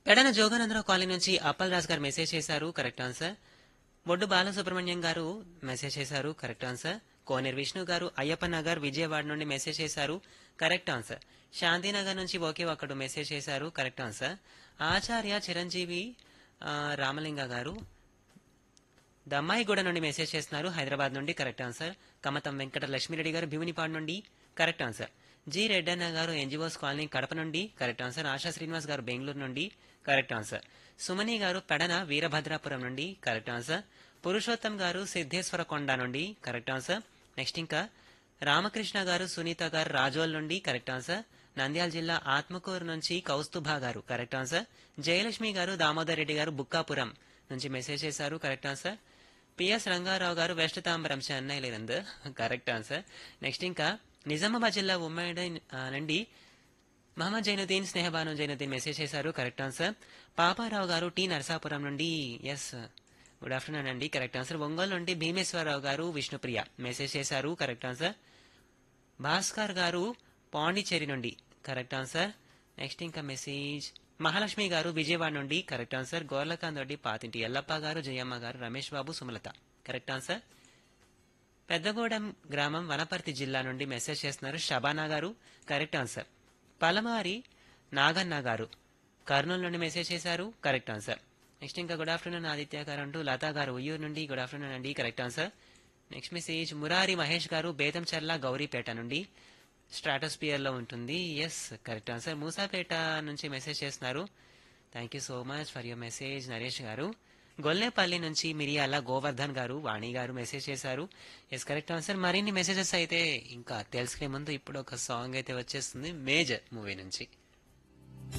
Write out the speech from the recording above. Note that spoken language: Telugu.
పెడన జోగానందరావు కాలనీ నుంచి అప్పల్ రాజ్ గారు మెసేజ్ చేశారు కరెక్ట్ ఆన్సర్ బొడ్డు బాలసుబ్రహ్మణ్యం గారు మెసేజ్ చేశారు కరెక్ట్ ఆన్సర్ కోనేరు విష్ణు గారు అయ్యప్ప నగర్ విజయవాడ నుండి మెసేజ్ చేశారు కరెక్ట్ ఆన్సర్ శాంతినగర్ నుంచి ఒకే ఒక్కడు మెసేజ్ చేశారు కరెక్ట్ ఆన్సర్ ఆచార్య చిరంజీవి ఆ, రామలింగ గారు దమ్మాయిగూడ నుండి మెసేజ్ చేస్తున్నారు హైదరాబాద్ నుండి కరెక్ట్ ఆన్సర్ కమతం వెంకట లక్ష్మీరెడ్డి గారు భీమునిపాడు నుండి కరెక్ట్ ఆన్సర్ జి రెడ్డన్న గారు ఎన్జిఓస్ కాలనీ కడప నుండి కరెక్ట్ ఆన్సర్ ఆశా శ్రీనివాస్ గారు బెంగళూరు నుండి కరెక్ట్ ఆన్సర్ సుమని గారు పెడన వీరభద్రాపురం నుండి కరెక్ట్ ఆన్సర్ పురుషోత్తం గారు సిద్ధేశ్వర కొండ నుండి కరెక్ట్ ఆన్సర్ నెక్స్ట్ ఇంకా రామకృష్ణ గారు సునీత గారు రాజోల్ నుండి కరెక్ట్ ఆన్సర్ నంద్యాల జిల్లా ఆత్మకూరు నుంచి కౌస్తుభా గారు కరెక్ట్ ఆన్సర్ జయలక్ష్మి గారు దామోదర్ రెడ్డి గారు బుక్కాపురం నుంచి మెసేజ్ చేశారు కరెక్ట్ ఆన్సర్ పిఎస్ రంగారావు గారు వెస్ట్ తాంబరం చెన్నై లేదందు కరెక్ట్ ఆన్సర్ నెక్స్ట్ ఇంకా నిజామాబాద్ జిల్లా ఉమ్మడి ఆ, నుండి మహమ్మద్ జైనుద్దీన్ స్నేహబాను జైనుద్దీన్ మెసేజ్ చేశారు కరెక్ట్ ఆన్సర్ పాపారావు గారు టీ నరసాపురం నుండి ఎస్ గుడ్ ఆఫ్టర్నూన్ అండి కరెక్ట్ ఆన్సర్ ఒంగోలు నుండి భీమేశ్వరరావు గారు విష్ణుప్రియ మెసేజ్ చేశారు కరెక్ట్ ఆన్సర్ భాస్కర్ గారు పాండిచ్చేరి నుండి కరెక్ట్ ఆన్సర్ నెక్స్ట్ ఇంకా మెసేజ్ మహాలక్ష్మి గారు విజయవాడ నుండి కరెక్ట్ ఆన్సర్ గోర్లకాంత్ రెడ్డి పాతింటి ఎల్లప్ప గారు జయమ్మ గారు రమేష్ బాబు సుమలత కరెక్ట్ ఆన్సర్ పెద్దగూడెం గ్రామం వనపర్తి జిల్లా నుండి మెసేజ్ చేస్తున్నారు షబానా గారు కరెక్ట్ ఆన్సర్ పలమారి నాగన్న గారు కర్నూలు నుండి మెసేజ్ చేశారు కరెక్ట్ ఆన్సర్ నెక్స్ట్ ఇంకా గుడ్ ఆఫ్టర్నూన్ ఆదిత్య గారు అంటూ లతా గారు ఉయ్యూరు నుండి గుడ్ ఆఫ్టర్నూన్ అండి correct answer next message Murari Mahesh గారు బేతంచెర్ల గౌరీపేట నుండి స్ట్రాటోస్పియర్ లో ఉంటుంది ఎస్ కరెక్ట్ ఆన్సర్ మూసాపేట నుంచి మెసేజ్ చేస్తున్నారు thank you so much for your message Naresh గారు గొల్లేపల్లి నుంచి మిరియాల గోవర్ధన్ గారు వాణి గారు మెసేజ్ చేశారు ఎస్ కరెక్ట్ ఆన్సర్ మరిన్ని మెసేజెస్ అయితే ఇంకా తెలుసుకునే ముందు ఇప్పుడు ఒక సాంగ్ అయితే వచ్చేస్తుంది మేజర్ మూవీ నుంచి